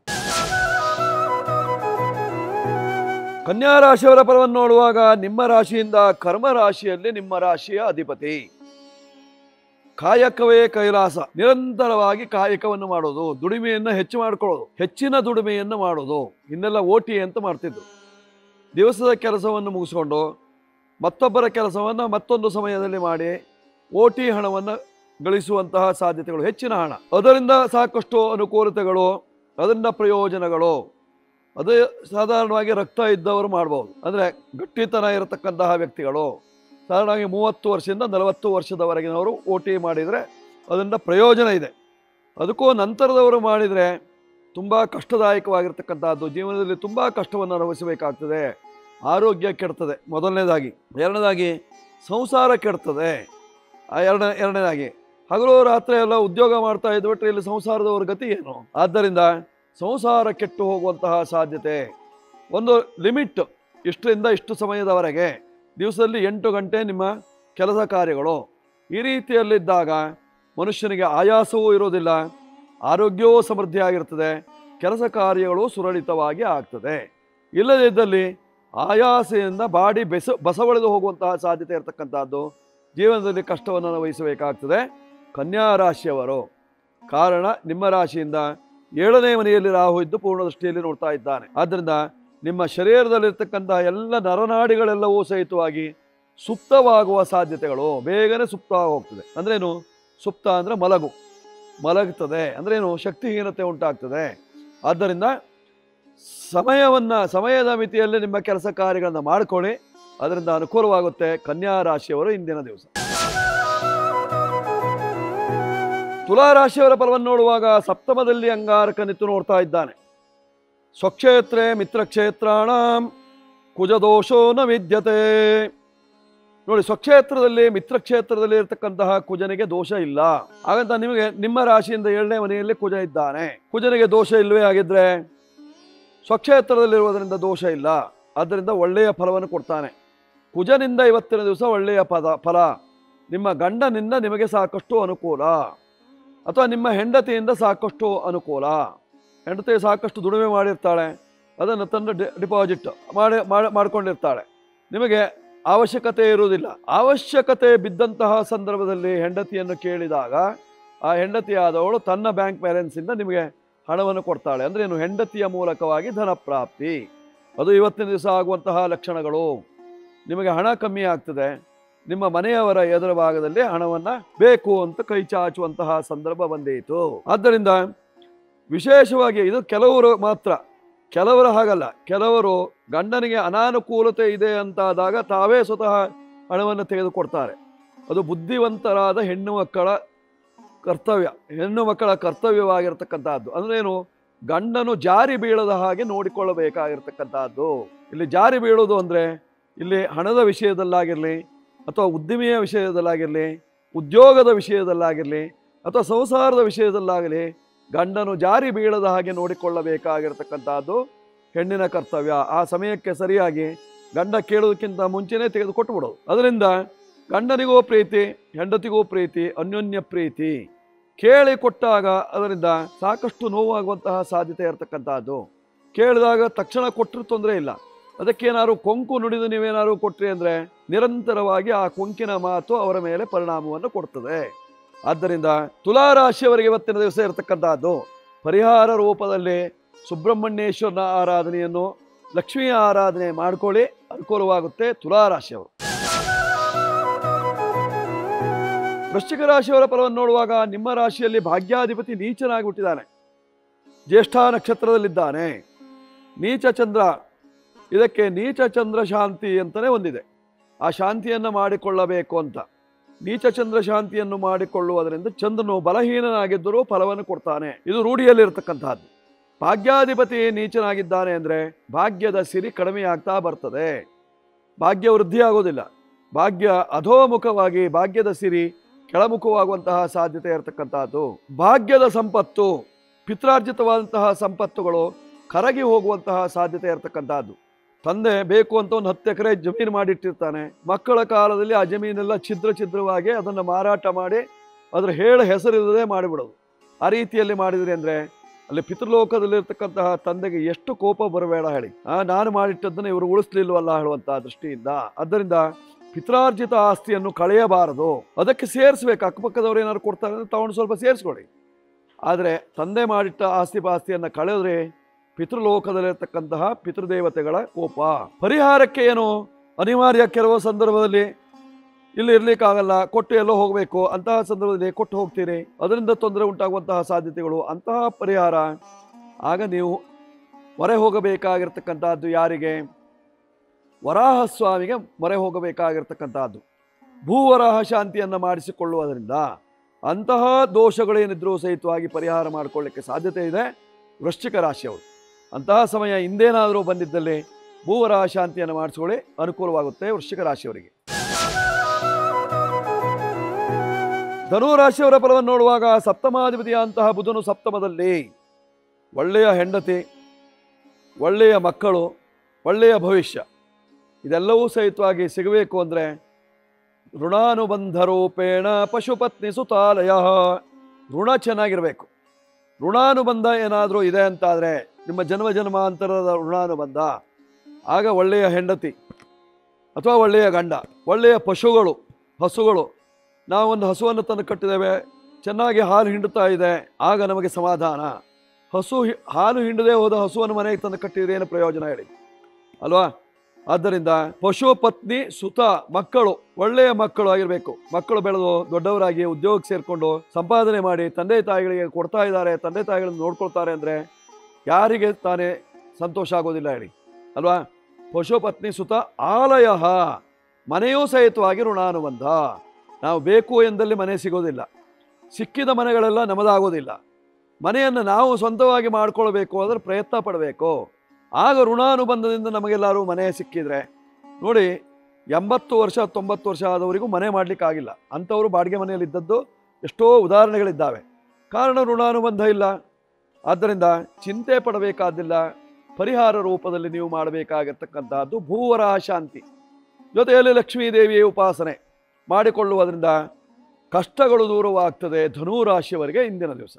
ಕನ್ಯಾ ರಾಶಿಯವರ ಫಲವನ್ನು ನೋಡುವಾಗ ನಿಮ್ಮ ರಾಶಿಯಿಂದ ಕರ್ಮ ರಾಶಿಯಲ್ಲಿ ನಿಮ್ಮ ರಾಶಿಯ ಅಧಿಪತಿ ಕಾಯಕವೇ ಕೈಲಾಸ ನಿರಂತರವಾಗಿ ಕಾಯಕವನ್ನು ಮಾಡೋದು ದುಡಿಮೆಯನ್ನು ಹೆಚ್ಚು ಮಾಡ್ಕೊಳ್ಳೋದು ಹೆಚ್ಚಿನ ದುಡಿಮೆಯನ್ನು ಮಾಡೋದು ಇನ್ನೆಲ್ಲ ಓಟಿ ಅಂತ ಮಾಡ್ತಿದ್ರು ದಿವಸದ ಕೆಲಸವನ್ನು ಮುಗಿಸ್ಕೊಂಡು ಮತ್ತೊಬ್ಬರ ಕೆಲಸವನ್ನು ಮತ್ತೊಂದು ಸಮಯದಲ್ಲಿ ಮಾಡಿ ಓಟಿ ಹಣವನ್ನು ಗಳಿಸುವಂತಹ ಸಾಧ್ಯತೆಗಳು ಹೆಚ್ಚಿನ ಹಣ ಅದರಿಂದ ಸಾಕಷ್ಟು ಅನುಕೂಲತೆಗಳು ಅದರಿಂದ ಪ್ರಯೋಜನಗಳು ಅದು ಸಾಧಾರಣವಾಗಿ ರಕ್ತ ಇದ್ದವರು ಮಾಡ್ಬೋದು ಅಂದರೆ ಗಟ್ಟಿತನ ಇರತಕ್ಕಂತಹ ವ್ಯಕ್ತಿಗಳು ಸಾಧಾರಣವಾಗಿ ಮೂವತ್ತು ವರ್ಷದಿಂದ ನಲವತ್ತು ವರ್ಷದವರೆಗಿನವರು ಓ ಟಿ ಮಾಡಿದರೆ ಅದರಿಂದ ಪ್ರಯೋಜನ ಇದೆ ಅದಕ್ಕೂ ನಂತರದವರು ಮಾಡಿದರೆ ತುಂಬ ಕಷ್ಟದಾಯಕವಾಗಿರ್ತಕ್ಕಂಥದ್ದು ಜೀವನದಲ್ಲಿ ತುಂಬ ಕಷ್ಟವನ್ನು ಅನುಭವಿಸಬೇಕಾಗ್ತದೆ ಆರೋಗ್ಯ ಕೆಡ್ತದೆ ಮೊದಲನೇದಾಗಿ ಎರಡನೇದಾಗಿ ಸಂಸಾರ ಕೆಡ್ತದೆ ಆ ಎರಡನೇ ಎರಡನೇದಾಗಿ ಹಗಲು ರಾತ್ರಿ ಎಲ್ಲ ಉದ್ಯೋಗ ಮಾಡ್ತಾ ಇದ್ಬಿಟ್ರೆ ಇಲ್ಲಿ ಸಂಸಾರದವ್ರ ಗತಿ ಏನು ಆದ್ದರಿಂದ ಸಂಸಾರ ಕೆಟ್ಟು ಹೋಗುವಂತಹ ಸಾಧ್ಯತೆ ಒಂದು ಲಿಮಿಟ್ ಇಷ್ಟರಿಂದ ಇಷ್ಟು ಸಮಯದವರೆಗೆ ದಿವಸದಲ್ಲಿ ಎಂಟು ಗಂಟೆ ನಿಮ್ಮ ಕೆಲಸ ಕಾರ್ಯಗಳು ಈ ರೀತಿಯಲ್ಲಿದ್ದಾಗ ಮನುಷ್ಯನಿಗೆ ಆಯಾಸವೂ ಇರೋದಿಲ್ಲ ಆರೋಗ್ಯವೂ ಸಮೃದ್ಧಿಯಾಗಿರ್ತದೆ ಕೆಲಸ ಕಾರ್ಯಗಳು ಸುರಳಿತವಾಗಿ ಆಗ್ತದೆ ಇಲ್ಲದೇ ಇದ್ದಲ್ಲಿ ಆಯಾಸೆಯಿಂದ ಬಾಡಿ ಬೆಸ ಬಸವಳೆದು ಹೋಗುವಂತಹ ಸಾಧ್ಯತೆ ಇರತಕ್ಕಂಥದ್ದು ಜೀವನದಲ್ಲಿ ಕಷ್ಟವನ್ನು ಅನುಭವಿಸಬೇಕಾಗ್ತದೆ ಕನ್ಯಾ ರಾಶಿಯವರು ಕಾರಣ ನಿಮ್ಮ ರಾಶಿಯಿಂದ ಏಳನೇ ಮನೆಯಲ್ಲಿ ರಾಹು ಇದ್ದು ಪೂರ್ಣ ದೃಷ್ಟಿಯಲ್ಲಿ ನೋಡ್ತಾ ಇದ್ದಾನೆ ಆದ್ದರಿಂದ ನಿಮ್ಮ ಶರೀರದಲ್ಲಿರ್ತಕ್ಕಂತಹ ಎಲ್ಲ ನರನಾಡಿಗಳೆಲ್ಲವೂ ಸಹಿತವಾಗಿ ಸುಪ್ತವಾಗುವ ಸಾಧ್ಯತೆಗಳು ಬೇಗನೆ ಸುಪ್ತ ಹೋಗ್ತದೆ ಅಂದ್ರೇನು ಸುಪ್ತ ಅಂದರೆ ಮಲಗು ಮಲಗ್ತದೆ ಅಂದ್ರೇನು ಶಕ್ತಿಹೀನತೆ ಉಂಟಾಗ್ತದೆ ಆದ್ದರಿಂದ ಸಮಯವನ್ನು ಸಮಯದ ಮಿತಿಯಲ್ಲಿ ನಿಮ್ಮ ಕೆಲಸ ಕಾರ್ಯಗಳನ್ನು ಮಾಡಿಕೊಳ್ಳಿ ಅದರಿಂದ ಅನುಕೂಲವಾಗುತ್ತೆ ಕನ್ಯಾ ರಾಶಿಯವರು ಇಂದಿನ ದಿವಸ ತುಲಾ ರಾಶಿಯವರ ಫಲವನ್ನು ನೋಡುವಾಗ ಸಪ್ತಮದಲ್ಲಿ ಅಂಗಾರಕ ನಿತ್ತು ನೋಡ್ತಾ ಇದ್ದಾನೆ ಸ್ವಕ್ಷೇತ್ರೇ ಮಿತ್ರಕ್ಷೇತ್ರಾಣ ಕುಜದೋಷೋ ನ ವಿದ್ಯತೆ ನೋಡಿ ಸ್ವಕ್ಷೇತ್ರದಲ್ಲಿ ಮಿತ್ರಕ್ಷೇತ್ರದಲ್ಲಿ ಇರತಕ್ಕಂತಹ ಕುಜನಿಗೆ ದೋಷ ಇಲ್ಲ ಹಾಗಂತ ನಿಮಗೆ ನಿಮ್ಮ ರಾಶಿಯಿಂದ ಏಳನೇ ಮನೆಯಲ್ಲಿ ಕುಜ ಇದ್ದಾನೆ ಕುಜನಿಗೆ ದೋಷ ಇಲ್ಲವೇ ಆಗಿದ್ರೆ ಸ್ವಕ್ಷೇತ್ರದಲ್ಲಿರುವುದರಿಂದ ದೋಷ ಇಲ್ಲ ಆದ್ದರಿಂದ ಒಳ್ಳೆಯ ಫಲವನ್ನು ಕೊಡ್ತಾನೆ ಕುಜನಿಂದ ಇವತ್ತಿನ ದಿವಸ ಒಳ್ಳೆಯ ಪದ ಫಲ ನಿಮ್ಮ ಗಂಡನಿಂದ ನಿಮಗೆ ಸಾಕಷ್ಟು ಅನುಕೂಲ ಅಥವಾ ನಿಮ್ಮ ಹೆಂಡತಿಯಿಂದ ಸಾಕಷ್ಟು ಅನುಕೂಲ ಹೆಂಡತಿ ಸಾಕಷ್ಟು ದುಡಿಮೆ ಮಾಡಿರ್ತಾಳೆ ಅದನ್ನು ತಂದು ಡಿ ಡಿಪಾಸಿಟ್ ಮಾಡಿ ಮಾಡಿ ಮಾಡ್ಕೊಂಡಿರ್ತಾಳೆ ನಿಮಗೆ ಅವಶ್ಯಕತೆ ಇರುವುದಿಲ್ಲ ಅವಶ್ಯಕತೆ ಬಿದ್ದಂತಹ ಸಂದರ್ಭದಲ್ಲಿ ಹೆಂಡತಿಯನ್ನು ಕೇಳಿದಾಗ ಆ ಹೆಂಡತಿಯಾದವಳು ತನ್ನ ಬ್ಯಾಂಕ್ ಬ್ಯಾಲೆನ್ಸಿಂದ ನಿಮಗೆ ಹಣವನ್ನು ಕೊಡ್ತಾಳೆ ಅಂದ್ರೆ ಏನು ಹೆಂಡತಿಯ ಮೂಲಕವಾಗಿ ಧನ ಪ್ರಾಪ್ತಿ ಅದು ಇವತ್ತಿನ ದಿವಸ ಆಗುವಂತಹ ಲಕ್ಷಣಗಳು ನಿಮಗೆ ಹಣ ಕಮ್ಮಿ ಆಗ್ತದೆ ನಿಮ್ಮ ಮನೆಯವರ ಎದುರ ಭಾಗದಲ್ಲಿ ಹಣವನ್ನು ಬೇಕು ಅಂತ ಕೈ ಚಾಚುವಂತಹ ಸಂದರ್ಭ ಬಂದೀತು ಆದ್ದರಿಂದ ವಿಶೇಷವಾಗಿ ಇದು ಕೆಲವರು ಮಾತ್ರ ಕೆಲವರು ಹಾಗಲ್ಲ ಕೆಲವರು ಗಂಡನಿಗೆ ಅನಾನುಕೂಲತೆ ಇದೆ ಅಂತಾದಾಗ ತಾವೇ ಸ್ವತಃ ಹಣವನ್ನು ತೆಗೆದುಕೊಡ್ತಾರೆ ಅದು ಬುದ್ಧಿವಂತರಾದ ಹೆಣ್ಣು ಮಕ್ಕಳ ಕರ್ತವ್ಯ ಹೆಣ್ಣು ಮಕ್ಕಳ ಕರ್ತವ್ಯವಾಗಿರ್ತಕ್ಕಂಥದ್ದು ಅಂದ್ರೆ ಏನು ಗಂಡನು ಜಾರಿ ಬೀಳದ ಹಾಗೆ ನೋಡಿಕೊಳ್ಳಬೇಕಾಗಿರ್ತಕ್ಕಂಥದ್ದು ಇಲ್ಲಿ ಜಾರಿ ಬೀಳೋದು ಅಂದರೆ ಇಲ್ಲಿ ಹಣದ ವಿಷಯದಲ್ಲಾಗಿರಲಿ ಅಥವಾ ಉದ್ದಿಮೆಯ ವಿಷಯದಲ್ಲಾಗಿರಲಿ ಉದ್ಯೋಗದ ವಿಷಯದಲ್ಲಾಗಿರಲಿ ಅಥವಾ ಸಂಸಾರದ ವಿಷಯದಲ್ಲಾಗಲಿ ಗಂಡನು ಜಾರಿ ಬೀಳದ ಹಾಗೆ ನೋಡಿಕೊಳ್ಳಬೇಕಾಗಿರ್ತಕ್ಕಂಥದ್ದು ಹೆಣ್ಣಿನ ಕರ್ತವ್ಯ ಆ ಸಮಯಕ್ಕೆ ಸರಿಯಾಗಿ ಗಂಡ ಕೇಳೋದಕ್ಕಿಂತ ಮುಂಚೆನೇ ತೆಗೆದುಕೊಟ್ಟು ಬಿಡೋದು ಅದರಿಂದ ಗಂಡನಿಗೂ ಪ್ರೀತಿ ಹೆಂಡತಿಗೂ ಪ್ರೀತಿ ಅನ್ಯೋನ್ಯ ಪ್ರೀತಿ ಕೇಳಿ ಕೊಟ್ಟಾಗ ಅದರಿಂದ ಸಾಕಷ್ಟು ನೋವಾಗುವಂತಹ ಸಾಧ್ಯತೆ ಇರತಕ್ಕಂತಹದ್ದು ಕೇಳಿದಾಗ ತಕ್ಷಣ ಕೊಟ್ಟರು ತೊಂದರೆ ಇಲ್ಲ ಅದಕ್ಕೇನಾದ್ರು ಕೊಂಕು ನುಡಿದು ನೀವೇನಾದ್ರು ಕೊಟ್ರಿ ಅಂದ್ರೆ ನಿರಂತರವಾಗಿ ಆ ಕೊಂಕಿನ ಮಾತು ಅವರ ಮೇಲೆ ಪರಿಣಾಮವನ್ನು ಕೊಡ್ತದೆ ಆದ್ದರಿಂದ ತುಲಾರಾಶಿಯವರಿಗೆ ಇವತ್ತಿನ ದಿವಸ ಇರತಕ್ಕಂತಹದ್ದು ಪರಿಹಾರ ರೂಪದಲ್ಲಿ ಸುಬ್ರಹ್ಮಣ್ಯೇಶ್ವರನ ಆರಾಧನೆಯನ್ನು ಲಕ್ಷ್ಮಿಯ ಆರಾಧನೆ ಮಾಡ್ಕೊಳ್ಳಿ ಅನುಕೂಲವಾಗುತ್ತೆ ತುಲಾರಾಶಿಯವರು ವೃಶ್ಚಿಕ ರಾಶಿಯವರ ಫಲವನ್ನು ನೋಡುವಾಗ ನಿಮ್ಮ ರಾಶಿಯಲ್ಲಿ ಭಾಗ್ಯಾಧಿಪತಿ ನೀಚನಾಗಿಬಿಟ್ಟಿದ್ದಾನೆ ಜ್ಯೇಷ್ಠ ನಕ್ಷತ್ರದಲ್ಲಿದ್ದಾನೆ ನೀಚ ಚಂದ್ರ ಇದಕ್ಕೆ ನೀಚ ಚಂದ್ರ ಶಾಂತಿ ಅಂತಲೇ ಒಂದಿದೆ ಆ ಶಾಂತಿಯನ್ನು ಮಾಡಿಕೊಳ್ಳಬೇಕು ಅಂತ ನೀಚ ಚಂದ್ರ ಶಾಂತಿಯನ್ನು ಮಾಡಿಕೊಳ್ಳುವುದರಿಂದ ಚಂದ್ರನು ಬಲಹೀನನಾಗಿದ್ದರೂ ಫಲವನ್ನು ಕೊಡ್ತಾನೆ ಇದು ರೂಢಿಯಲ್ಲಿರ್ತಕ್ಕಂತಹದ್ದು ಭಾಗ್ಯಾಧಿಪತಿ ನೀಚನಾಗಿದ್ದಾನೆ ಅಂದರೆ ಭಾಗ್ಯದ ಸಿರಿ ಕಡಿಮೆಯಾಗ್ತಾ ಬರ್ತದೆ ಭಾಗ್ಯ ವೃದ್ಧಿ ಆಗೋದಿಲ್ಲ ಭಾಗ್ಯ ಅಧೋಮುಖವಾಗಿ ಭಾಗ್ಯದ ಸಿರಿ ಕೆಳಮುಖವಾಗುವಂತಹ ಸಾಧ್ಯತೆ ಇರತಕ್ಕಂತಹದ್ದು ಭಾಗ್ಯದ ಸಂಪತ್ತು ಪಿತ್ರಾರ್ಜಿತವಾದಂತಹ ಸಂಪತ್ತುಗಳು ಕರಗಿ ಹೋಗುವಂತಹ ಸಾಧ್ಯತೆ ಇರತಕ್ಕಂತಹದ್ದು ತಂದೆ ಬೇಕು ಅಂತ ಒಂದು ಹತ್ತು ಎಕರೆ ಜಮೀನು ಮಾಡಿಟ್ಟಿರ್ತಾನೆ ಮಕ್ಕಳ ಕಾಲದಲ್ಲಿ ಆ ಜಮೀನೆಲ್ಲ ಛಿದ್ರ ಛಿದ್ರವಾಗಿ ಅದನ್ನು ಮಾರಾಟ ಮಾಡಿ ಅದರ ಹೇಳ ಹೆಸರಿಲ್ಲದೆ ಮಾಡಿಬಿಡೋದು ಆ ರೀತಿಯಲ್ಲಿ ಮಾಡಿದ್ರಿ ಅಂದರೆ ಅಲ್ಲಿ ಪಿತೃಲೋಕದಲ್ಲಿರ್ತಕ್ಕಂತಹ ತಂದೆಗೆ ಎಷ್ಟು ಕೋಪ ಬರಬೇಡ ಹೇಳಿ ಆ ನಾನು ಮಾಡಿಟ್ಟದ್ದನ್ನು ಇವರು ಉಳಿಸ್ಲಿಲ್ವಲ್ಲ ಹೇಳುವಂತಹ ದೃಷ್ಟಿಯಿಂದ ಆದ್ದರಿಂದ ಪಿತ್ರಾರ್ಜಿತ ಆಸ್ತಿಯನ್ನು ಕಳೆಯಬಾರದು ಅದಕ್ಕೆ ಸೇರಿಸ್ಬೇಕು ಅಕ್ಕಪಕ್ಕದವ್ರು ಏನಾದ್ರು ಕೊಡ್ತಾರೆ ಅಂದ್ರೆ ತಗೊಂಡು ಸ್ವಲ್ಪ ಸೇರಿಸ್ಕೊಳ್ಳಿ ಆದರೆ ತಂದೆ ಮಾಡಿಟ್ಟ ಆಸ್ತಿ ಪಾಸ್ತಿಯನ್ನು ಕಳೆದ್ರೆ ಪಿತೃಲೋಕದಲ್ಲಿರ್ತಕ್ಕಂತಹ ಪಿತೃದೇವತೆಗಳ ಕೋಪ ಪರಿಹಾರಕ್ಕೆ ಏನು ಅನಿವಾರ್ಯ ಕೆಲವು ಸಂದರ್ಭದಲ್ಲಿ ಇಲ್ಲಿ ಇರ್ಲಿಕ್ಕಾಗಲ್ಲ ಕೊಟ್ಟು ಎಲ್ಲೋ ಹೋಗಬೇಕು ಅಂತಹ ಸಂದರ್ಭದಲ್ಲಿ ಕೊಟ್ಟು ಹೋಗ್ತೀರಿ ಅದರಿಂದ ತೊಂದರೆ ಉಂಟಾಗುವಂತಹ ಸಾಧ್ಯತೆಗಳು ಅಂತಹ ಪರಿಹಾರ ಆಗ ನೀವು ಮೊರೆ ಹೋಗಬೇಕಾಗಿರ್ತಕ್ಕಂಥದ್ದು ಯಾರಿಗೆ ವರಾಹ ಸ್ವಾಮಿಗೆ ಮೊರೆ ಹೋಗಬೇಕಾಗಿರ್ತಕ್ಕಂಥದ್ದು ಭೂವರಾಹ ಶಾಂತಿಯನ್ನು ಮಾಡಿಸಿಕೊಳ್ಳುವುದರಿಂದ ಅಂತಹ ದೋಷಗಳೇನಿದ್ರೂ ಸಹಿತವಾಗಿ ಪರಿಹಾರ ಮಾಡಿಕೊಳ್ಳಿಕ್ಕೆ ಸಾಧ್ಯತೆ ಇದೆ ವೃಶ್ಚಿಕ ರಾಶಿಯವರು ಅಂತಹ ಸಮಯ ಹಿಂದೇನಾದರೂ ಬಂದಿದ್ದಲ್ಲಿ ಭೂವರ ಶಾಂತಿಯನ್ನು ಮಾಡಿಸ್ಕೊಳ್ಳಿ ಅನುಕೂಲವಾಗುತ್ತೆ ವೃಶ್ಚಿಕ ರಾಶಿಯವರಿಗೆ ಧನು ರಾಶಿಯವರ ಫಲವನ್ನು ನೋಡುವಾಗ ಸಪ್ತಮಾಧಿಪತಿಯಂತಹ ಬುಧನು ಸಪ್ತಮದಲ್ಲಿ ಒಳ್ಳೆಯ ಹೆಂಡತಿ ಒಳ್ಳೆಯ ಮಕ್ಕಳು ಒಳ್ಳೆಯ ಭವಿಷ್ಯ ಇದೆಲ್ಲವೂ ಸಹಿತವಾಗಿ ಸಿಗಬೇಕು ಅಂದರೆ ಋಣಾನುಬಂಧ ರೂಪೇಣ ಪಶುಪತ್ನಿ ಸುತಾಲಯ ಋಣ ಚೆನ್ನಾಗಿರಬೇಕು ಋಣಾನುಬಂಧ ಏನಾದರೂ ಇದೆ ಅಂತಾದರೆ ನಿಮ್ಮ ಜನ್ಮ ಜನ್ಮಾಂತರದ ಋಣಾನುಬಂಧ ಆಗ ಒಳ್ಳೆಯ ಹೆಂಡತಿ ಅಥವಾ ಒಳ್ಳೆಯ ಗಂಡ ಒಳ್ಳೆಯ ಪಶುಗಳು ಹಸುಗಳು ನಾವೊಂದು ಹಸುವನ್ನು ತಂದು ಕಟ್ಟಿದ್ದೇವೆ ಚೆನ್ನಾಗಿ ಹಾಲು ಹಿಂಡುತ್ತಾ ಇದೆ ಆಗ ನಮಗೆ ಸಮಾಧಾನ ಹಸು ಹಿ- ಹಾಲು ಹಿಂಡದೆ ಹೋದ ಹಸುವನ್ನು ಮನೆಗೆ ತಂದು ಕಟ್ಟಿದ್ರೆ ಏನು ಪ್ರಯೋಜನ ಹೇಳಿ ಅಲ್ವಾ ಆದ್ದರಿಂದ ಪಶು ಪತ್ನಿ ಸುತ ಮಕ್ಕಳು ಒಳ್ಳೆಯ ಮಕ್ಕಳು ಆಗಿರಬೇಕು ಮಕ್ಕಳು ಬೆಳೆದು ದೊಡ್ಡವರಾಗಿ ಉದ್ಯೋಗಕ್ಕೆ ಸೇರಿಕೊಂಡು ಸಂಪಾದನೆ ಮಾಡಿ ತಂದೆ ತಾಯಿಗಳಿಗೆ ಕೊಡ್ತಾ ಇದ್ದಾರೆ ತಂದೆ ತಾಯಿಗಳನ್ನು ನೋಡ್ಕೊಳ್ತಾರೆ ಅಂದರೆ ಯಾರಿಗೆ ತಾನೇ ಸಂತೋಷ ಆಗೋದಿಲ್ಲ ಹೇಳಿ ಅಲ್ವಾ ಪಶು ಪತ್ನಿ ಸುತ ಆಲಯ ಮನೆಯೂ ಸಹಿತವಾಗಿ ಋಣಾನುಬಂಧ ನಾವು ಬೇಕು ಎಂದಲ್ಲಿ ಮನೆ ಸಿಗೋದಿಲ್ಲ ಸಿಕ್ಕಿದ ಮನೆಗಳೆಲ್ಲ ನಮ್ಮದಾಗೋದಿಲ್ಲ ಮನೆಯನ್ನು ನಾವು ಸ್ವಂತವಾಗಿ ಮಾಡ್ಕೊಳ್ಬೇಕು ಅಂದರೆ ಪ್ರಯತ್ನ ಪಡಬೇಕು ಆಗ ಋಣಾನುಬಂಧದಿಂದ ನಮಗೆಲ್ಲರೂ ಮನೆ ಸಿಕ್ಕಿದ್ರೆ ನೋಡಿ ಎಂಬತ್ತು ವರ್ಷ ತೊಂಬತ್ತು ವರ್ಷ ಆದವರಿಗೂ ಮನೆ ಮಾಡಲಿಕ್ಕಾಗಿಲ್ಲ ಅಂಥವರು ಬಾಡಿಗೆ ಮನೆಯಲ್ಲಿ ಇದ್ದದ್ದು ಎಷ್ಟೋ ಉದಾಹರಣೆಗಳಿದ್ದಾವೆ ಕಾರಣ ಋಣಾನುಬಂಧ ಇಲ್ಲ ಆದ್ದರಿಂದ ಚಿಂತೆ ಪಡಬೇಕಾದಿಲ್ಲ ಪರಿಹಾರ ರೂಪದಲ್ಲಿ ನೀವು ಮಾಡಬೇಕಾಗಿರ್ತಕ್ಕಂತಹದ್ದು ಭೂವರ ಶಾಂತಿ ಜೊತೆಯಲ್ಲಿ ಲಕ್ಷ್ಮೀ ದೇವಿಯ ಉಪಾಸನೆ ಮಾಡಿಕೊಳ್ಳುವುದರಿಂದ ಕಷ್ಟಗಳು ದೂರವಾಗ್ತದೆ ಧನು ರಾಶಿಯವರಿಗೆ ಇಂದಿನ ದಿವಸ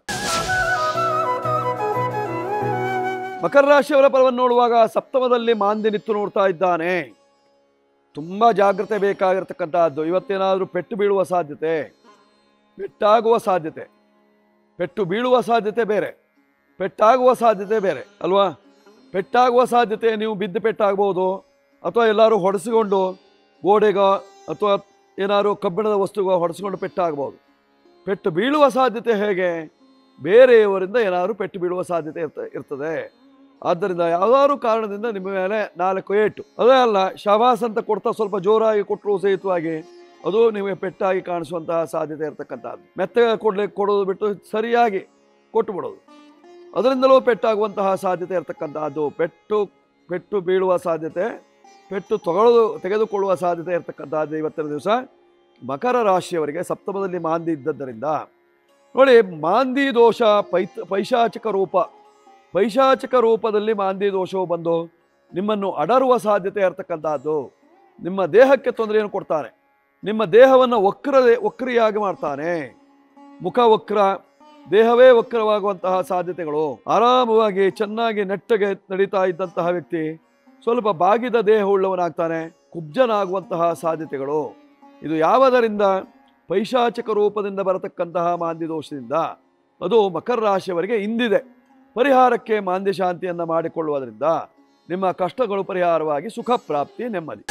ಮಕರ ರಾಶಿಯವರ ಫಲವನ್ನು ನೋಡುವಾಗ ಸಪ್ತಮದಲ್ಲಿ ಮಾಂದಿ ನಿತ್ತು ನೋಡ್ತಾ ಇದ್ದಾನೆ ತುಂಬ ಜಾಗ್ರತೆ ಬೇಕಾಗಿರ್ತಕ್ಕಂಥದ್ದು ಇವತ್ತೇನಾದರೂ ಪೆಟ್ಟು ಬೀಳುವ ಸಾಧ್ಯತೆ ಪೆಟ್ಟಾಗುವ ಸಾಧ್ಯತೆ ಪೆಟ್ಟು ಬೀಳುವ ಸಾಧ್ಯತೆ ಬೇರೆ ಪೆಟ್ಟಾಗುವ ಸಾಧ್ಯತೆ ಬೇರೆ ಅಲ್ವಾ ಪೆಟ್ಟಾಗುವ ಸಾಧ್ಯತೆ ನೀವು ಬಿದ್ದು ಪೆಟ್ಟಾಗ್ಬೋದು ಅಥವಾ ಎಲ್ಲರೂ ಹೊಡೆಸಿಕೊಂಡು ಗೋಡೆಗೋ ಅಥವಾ ಏನಾದ್ರು ಕಬ್ಬಿಣದ ವಸ್ತುಗೋ ಹೊಡೆಸ್ಕೊಂಡು ಪೆಟ್ಟಾಗ್ಬೋದು ಪೆಟ್ಟು ಬೀಳುವ ಸಾಧ್ಯತೆ ಹೇಗೆ ಬೇರೆಯವರಿಂದ ಏನಾದರೂ ಪೆಟ್ಟು ಬೀಳುವ ಸಾಧ್ಯತೆ ಇರ್ತ ಇರ್ತದೆ ಆದ್ದರಿಂದ ಯಾವ್ದಾದ್ರು ಕಾರಣದಿಂದ ನಿಮ್ಮ ಮೇಲೆ ನಾಲ್ಕು ಏಟು ಅದೇ ಅಲ್ಲ ಶವಾಸ್ ಅಂತ ಕೊಡ್ತಾ ಸ್ವಲ್ಪ ಜೋರಾಗಿ ಕೊಟ್ಟರು ಸಹಿತವಾಗಿ ಅದು ನಿಮಗೆ ಪೆಟ್ಟಾಗಿ ಕಾಣಿಸುವಂತಹ ಸಾಧ್ಯತೆ ಇರತಕ್ಕಂಥದ್ದು ಮೆತ್ತಗೆ ಕೊಡ್ಲಿಕ್ಕೆ ಕೊಡೋದು ಬಿಟ್ಟು ಸರಿಯಾಗಿ ಕೊಟ್ಟು ಬಿಡೋದು ಅದರಿಂದಲೂ ಪೆಟ್ಟಾಗುವಂತಹ ಸಾಧ್ಯತೆ ಇರತಕ್ಕಂತಹದ್ದು ಪೆಟ್ಟು ಪೆಟ್ಟು ಬೀಳುವ ಸಾಧ್ಯತೆ ಪೆಟ್ಟು ತಗೊಳ್ಳೋದು ತೆಗೆದುಕೊಳ್ಳುವ ಸಾಧ್ಯತೆ ಇರತಕ್ಕಂತಹದ್ದು ಇವತ್ತಿನ ದಿವಸ ಮಕರ ರಾಶಿಯವರಿಗೆ ಸಪ್ತಮದಲ್ಲಿ ಮಾಂದಿ ಇದ್ದದ್ದರಿಂದ ನೋಡಿ ಮಾಂದಿ ದೋಷ ಪೈತ್ ಪೈಶಾಚಿಕ ರೂಪ ಪೈಶಾಚಿಕ ರೂಪದಲ್ಲಿ ಮಾಂದಿ ದೋಷವು ಬಂದು ನಿಮ್ಮನ್ನು ಅಡರುವ ಸಾಧ್ಯತೆ ಇರತಕ್ಕಂತಹದ್ದು ನಿಮ್ಮ ದೇಹಕ್ಕೆ ತೊಂದರೆಯನ್ನು ಕೊಡ್ತಾನೆ ನಿಮ್ಮ ದೇಹವನ್ನು ವಕ್ರ ವಕ್ರಿಯಾಗಿ ಮಾಡ್ತಾನೆ ಮುಖ ವಕ್ರ ದೇಹವೇ ವಕ್ರವಾಗುವಂತಹ ಸಾಧ್ಯತೆಗಳು ಆರಾಮವಾಗಿ ಚೆನ್ನಾಗಿ ನೆಟ್ಟಗೆ ನಡೀತಾ ಇದ್ದಂತಹ ವ್ಯಕ್ತಿ ಸ್ವಲ್ಪ ಬಾಗಿದ ದೇಹವುಳ್ಳವನಾಗ್ತಾನೆ ಕುಬ್ಜನಾಗುವಂತಹ ಸಾಧ್ಯತೆಗಳು ಇದು ಯಾವುದರಿಂದ ಪೈಶಾಚಿಕ ರೂಪದಿಂದ ಬರತಕ್ಕಂತಹ ಮಾಂದಿ ದೋಷದಿಂದ ಅದು ಮಕರ ರಾಶಿಯವರಿಗೆ ಇಂದಿದೆ ಪರಿಹಾರಕ್ಕೆ ಮಾಂದ್ಯ ಶಾಂತಿಯನ್ನು ಮಾಡಿಕೊಳ್ಳುವುದರಿಂದ ನಿಮ್ಮ ಕಷ್ಟಗಳು ಪರಿಹಾರವಾಗಿ ಸುಖ ಪ್ರಾಪ್ತಿ ನೆಮ್ಮದಿ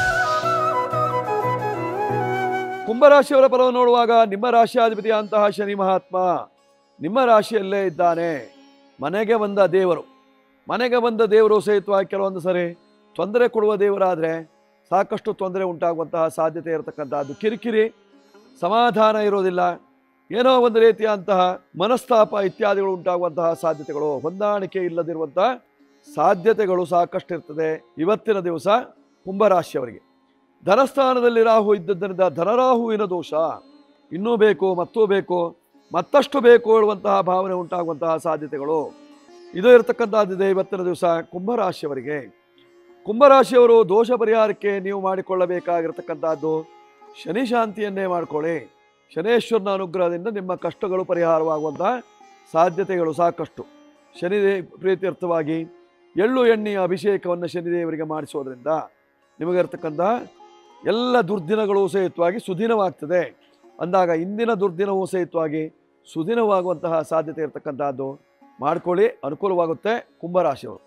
ಕುಂಭರಾಶಿಯವರ ಫಲವನ್ನು ನೋಡುವಾಗ ನಿಮ್ಮ ರಾಶಿಯಾಧಿಪತಿಯಂತಹ ಶನಿ ಮಹಾತ್ಮ ನಿಮ್ಮ ರಾಶಿಯಲ್ಲೇ ಇದ್ದಾನೆ ಮನೆಗೆ ಬಂದ ದೇವರು ಮನೆಗೆ ಬಂದ ದೇವರು ಸಹಿತವಾಗಿ ಕೆಲವೊಂದು ಸರಿ ತೊಂದರೆ ಕೊಡುವ ದೇವರಾದರೆ ಸಾಕಷ್ಟು ತೊಂದರೆ ಉಂಟಾಗುವಂತಹ ಸಾಧ್ಯತೆ ಇರತಕ್ಕಂಥದ್ದು ಕಿರಿಕಿರಿ ಸಮಾಧಾನ ಇರೋದಿಲ್ಲ ಏನೋ ಒಂದು ರೀತಿಯಂತಹ ಮನಸ್ತಾಪ ಇತ್ಯಾದಿಗಳು ಉಂಟಾಗುವಂತಹ ಸಾಧ್ಯತೆಗಳು ಹೊಂದಾಣಿಕೆ ಇಲ್ಲದಿರುವಂತಹ ಸಾಧ್ಯತೆಗಳು ಸಾಕಷ್ಟು ಇರ್ತದೆ ಇವತ್ತಿನ ದಿವಸ ಕುಂಭರಾಶಿಯವರಿಗೆ ಧನಸ್ಥಾನದಲ್ಲಿ ರಾಹು ಇದ್ದದ್ದರಿಂದ ಧನರಾಹುವಿನ ದೋಷ ಇನ್ನೂ ಬೇಕು ಮತ್ತೂ ಬೇಕು ಮತ್ತಷ್ಟು ಬೇಕು ಹೇಳುವಂತಹ ಭಾವನೆ ಉಂಟಾಗುವಂತಹ ಸಾಧ್ಯತೆಗಳು ಇದು ಇರತಕ್ಕಂಥದ್ದಿದೆ ಇವತ್ತಿನ ದಿವಸ ಕುಂಭರಾಶಿಯವರಿಗೆ ಕುಂಭರಾಶಿಯವರು ದೋಷ ಪರಿಹಾರಕ್ಕೆ ನೀವು ಮಾಡಿಕೊಳ್ಳಬೇಕಾಗಿರತಕ್ಕಂಥದ್ದು ಶನಿ ಶಾಂತಿಯನ್ನೇ ಮಾಡಿಕೊಳ್ಳಿ ಶನೇಶ್ವರನ ಅನುಗ್ರಹದಿಂದ ನಿಮ್ಮ ಕಷ್ಟಗಳು ಪರಿಹಾರವಾಗುವಂತಹ ಸಾಧ್ಯತೆಗಳು ಸಾಕಷ್ಟು ಶನಿದೇ ಪ್ರೀತ್ಯರ್ಥವಾಗಿ ಎಳ್ಳು ಎಣ್ಣೆಯ ಅಭಿಷೇಕವನ್ನು ಶನಿದೇವರಿಗೆ ಮಾಡಿಸೋದ್ರಿಂದ ನಿಮಗಿರ್ತಕ್ಕಂತಹ ಎಲ್ಲ ದುರ್ದಿನಗಳು ಸಹಿತವಾಗಿ ಸುದಿನವಾಗ್ತದೆ ಅಂದಾಗ ಇಂದಿನ ದುರ್ದಿನವೂ ಸಹಿತವಾಗಿ ಸುದಿನವಾಗುವಂತಹ ಸಾಧ್ಯತೆ ಇರತಕ್ಕಂತಹದ್ದು ಮಾಡ್ಕೊಳ್ಳಿ ಅನುಕೂಲವಾಗುತ್ತೆ ಕುಂಭರಾಶಿಯವರು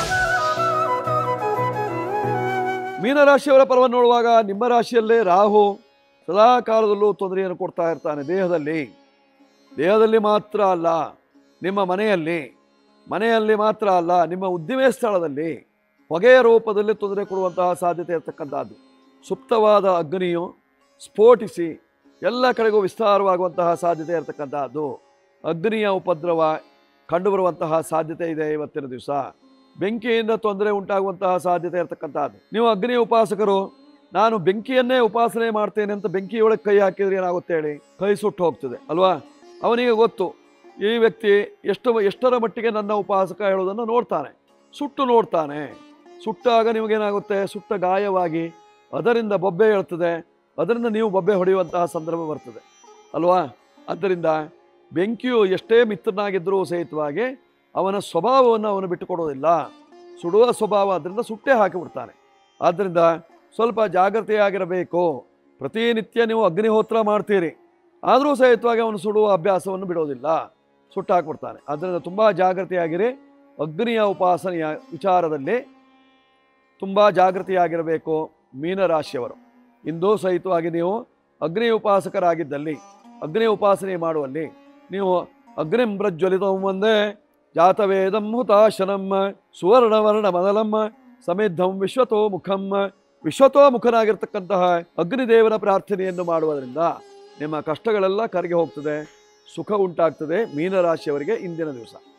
ಮೀನರಾಶಿಯವರ ಪರವನ್ನು ನೋಡುವಾಗ ನಿಮ್ಮ ರಾಶಿಯಲ್ಲೇ ರಾಹು ಸದಾ ಕಾಲದಲ್ಲೂ ತೊಂದರೆಯನ್ನು ಕೊಡ್ತಾ ಇರ್ತಾನೆ ದೇಹದಲ್ಲಿ ದೇಹದಲ್ಲಿ ಮಾತ್ರ ಅಲ್ಲ ನಿಮ್ಮ ಮನೆಯಲ್ಲಿ ಮನೆಯಲ್ಲಿ ಮಾತ್ರ ಅಲ್ಲ ನಿಮ್ಮ ಉದ್ದಿಮೆ ಸ್ಥಳದಲ್ಲಿ ಹೊಗೆಯ ರೂಪದಲ್ಲಿ ತೊಂದರೆ ಕೊಡುವಂತಹ ಸಾಧ್ಯತೆ ಇರತಕ್ಕಂಥದ್ದು ಸುಪ್ತವಾದ ಅಗ್ನಿಯು ಸ್ಫೋಟಿಸಿ ಎಲ್ಲ ಕಡೆಗೂ ವಿಸ್ತಾರವಾಗುವಂತಹ ಸಾಧ್ಯತೆ ಇರತಕ್ಕಂತಹದ್ದು ಅಗ್ನಿಯ ಉಪದ್ರವ ಕಂಡುಬರುವಂತಹ ಸಾಧ್ಯತೆ ಇದೆ ಇವತ್ತಿನ ದಿವಸ ಬೆಂಕಿಯಿಂದ ತೊಂದರೆ ಉಂಟಾಗುವಂತಹ ಸಾಧ್ಯತೆ ಇರತಕ್ಕಂಥದ್ದು ನೀವು ಅಗ್ನಿ ಉಪಾಸಕರು ನಾನು ಬೆಂಕಿಯನ್ನೇ ಉಪಾಸನೆ ಮಾಡ್ತೇನೆ ಅಂತ ಬೆಂಕಿಯೊಳಗೆ ಕೈ ಹಾಕಿದ್ರೆ ಏನಾಗುತ್ತೆ ಹೇಳಿ ಕೈ ಸುಟ್ಟು ಹೋಗ್ತದೆ ಅಲ್ವಾ ಅವನಿಗೆ ಗೊತ್ತು ಈ ವ್ಯಕ್ತಿ ಎಷ್ಟು ಎಷ್ಟರ ಮಟ್ಟಿಗೆ ನನ್ನ ಉಪಾಸಕ ಹೇಳೋದನ್ನು ನೋಡ್ತಾನೆ ಸುಟ್ಟು ನೋಡ್ತಾನೆ ಸುಟ್ಟಾಗ ನಿಮಗೇನಾಗುತ್ತೆ ಸುಟ್ಟ ಗಾಯವಾಗಿ ಅದರಿಂದ ಬೊಬ್ಬೆ ಹೇಳ್ತದೆ ಅದರಿಂದ ನೀವು ಬೊಬ್ಬೆ ಹೊಡೆಯುವಂತಹ ಸಂದರ್ಭ ಬರ್ತದೆ ಅಲ್ವಾ ಆದ್ದರಿಂದ ಬೆಂಕಿಯು ಎಷ್ಟೇ ಮಿತ್ರನಾಗಿದ್ದರೂ ಸಹಿತವಾಗಿ ಅವನ ಸ್ವಭಾವವನ್ನು ಅವನು ಬಿಟ್ಟುಕೊಡೋದಿಲ್ಲ ಸುಡುವ ಸ್ವಭಾವ ಅದರಿಂದ ಸುಟ್ಟೇ ಹಾಕಿಬಿಡ್ತಾನೆ ಆದ್ದರಿಂದ ಸ್ವಲ್ಪ ಜಾಗ್ರತೆಯಾಗಿರಬೇಕು ಪ್ರತಿನಿತ್ಯ ನೀವು ಅಗ್ನಿಹೋತ್ರ ಮಾಡ್ತೀರಿ ಆದರೂ ಸಹಿತವಾಗಿ ಅವನು ಸುಡುವ ಅಭ್ಯಾಸವನ್ನು ಬಿಡೋದಿಲ್ಲ ಸುಟ್ಟು ಹಾಕ್ಬಿಡ್ತಾನೆ ಆದ್ದರಿಂದ ತುಂಬ ಜಾಗ್ರತೆಯಾಗಿರಿ ಅಗ್ನಿಯ ಉಪಾಸನೆಯ ವಿಚಾರದಲ್ಲಿ ತುಂಬ ಜಾಗೃತಿಯಾಗಿರಬೇಕು ಮೀನರಾಶಿಯವರು ಇಂದು ಸಹಿತವಾಗಿ ನೀವು ಅಗ್ನಿ ಉಪಾಸಕರಾಗಿದ್ದಲ್ಲಿ ಅಗ್ನಿ ಉಪಾಸನೆ ಮಾಡುವಲ್ಲಿ ನೀವು ಅಗ್ನಿಂ ಪ್ರಜ್ವಲಿತಂ ಒಂದೇ ಜಾತವೇದಂ ಹುತಾಶನಂ ಸುವರ್ಣವರ್ಣ ಮದಲಂ ಸಮಿದ್ಧಂ ವಿಶ್ವತೋ ಮುಖಂ ವಿಶ್ವತೋ ಮುಖನಾಗಿರ್ತಕ್ಕಂತಹ ಅಗ್ನಿದೇವನ ಪ್ರಾರ್ಥನೆಯನ್ನು ಮಾಡುವುದರಿಂದ ನಿಮ್ಮ ಕಷ್ಟಗಳೆಲ್ಲ ಕರಗಿ ಹೋಗ್ತದೆ ಸುಖ ಉಂಟಾಗ್ತದೆ ಮೀನರಾಶಿಯವರಿಗೆ ಇಂದಿನ ದಿವಸ